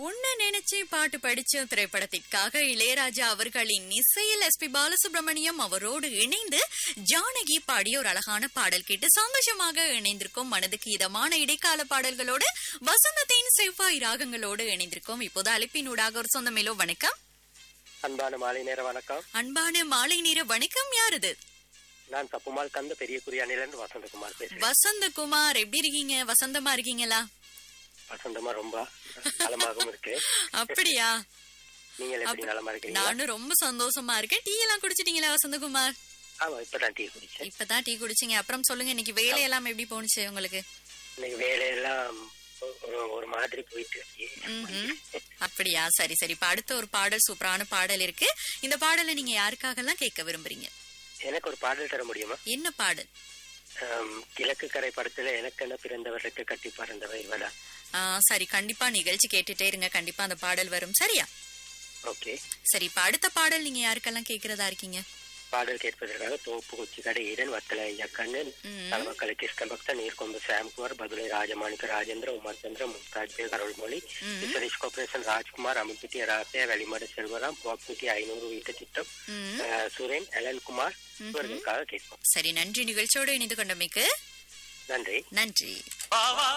உன்னை நினைச்சு பாட்டு படிச்ச திரைப்படத்திற்காக இளையராஜா அவர்களின் இசையில் எஸ் பி பாலசுப்ரமணியம் அவரோடு இணைந்து ஜானகி பாடிய ஒரு அழகான பாடல் கேட்டு சந்தோஷமாக இணைந்திருக்கும் மனதுக்கு இதமான இடைக்கால பாடல்களோடு வசந்தத்தின் செவ்வாய் ராகங்களோடு இணைந்திருக்கும் இப்போது அழைப்பினூடாக ஒரு சொந்தமேலோ வணக்கம் அன்பான மாலை நேர வணக்கம் அன்பான மாலை நேர வணக்கம் யாரது நான் தப்புமால் கந்த பெரிய குறியானிலிருந்து வசந்தகுமார் பேசுறேன் வசந்தகுமார் எப்படி இருக்கீங்க வசந்தமா இருக்கீங்களா வசந்தமா ரொம்ப நலமாகவும் இருக்கு அப்படியா நீங்கள் எப்படி நலமா இருக்கிறீங்க நானும் ரொம்ப சந்தோஷமா இருக்கேன் டீ எல்லாம் குடிச்சிட்டீங்களா வசந்தகுமார் ஆமா இப்பதான் டீ குடிச்சேன் இப்பதான் டீ குடிச்சீங்க அப்புறம் சொல்லுங்க இன்னைக்கு வேலையெல்லாம் எப்படி போணுச்சு உங்களுக்கு இன்னைக்கு வேலையெல்லாம் ஒரு ஒரு மாதிரி போயிட்டு இருக்கு. ம்ஹும். அப்படியா சரி சரி இப்ப அடுத்த ஒரு பாடல் சூப்பரான பாடல் இருக்கு இந்த பாடலை நீங்க யாருக்காகலாம் கேட்க விரும்புறீங்க எனக்கு ஒரு பாடல் தர முடியுமா என்ன பாடல் ஆம், கிழக்கு கரை படத்துல எனக்கென பிறந்தவருக்கு கட்டி பறந்தவ இவளா ஆ, சரி கண்டிப்பா நிகழ்ச்சி கேட்டுட்டே இருங்க கண்டிப்பா அந்த பாடல் வரும் சரியா ஓகே சரி இப்ப அடுத்த பாடல் நீங்க யாருக்கெல்லாம் கேக்குறதா இருக்கீங்க பாடல் கேட்பதற்காக தோப்பு கொச்சி கடை ஈரன் வத்தல ஐயா கண்ணன் ம். தலைமக்களை கிருஷ்ண பக்த நீர்கொம்பு சாம்குமார் பதுளை ராஜமாணிக்க ராஜேந்திர உமார் சந்திர மும்தாஜ் பேக் அருள்மொழி ம். சுரேஷ் கார்பரேஷன் ராஜ்குமார் அமிப்பிட்டி ராசே வெளிமட செல்வராம் பாக்மிட்டி ஐநூறு வீட்டு திட்டம் ம். அஹ், சுரேன் அலன்குமார் இவர்களுக்காக கேட்போம் சரி நன்றி நிகழ்ச்சியோடு இணைந்து கொண்டமைக்கு நன்றி நன்றி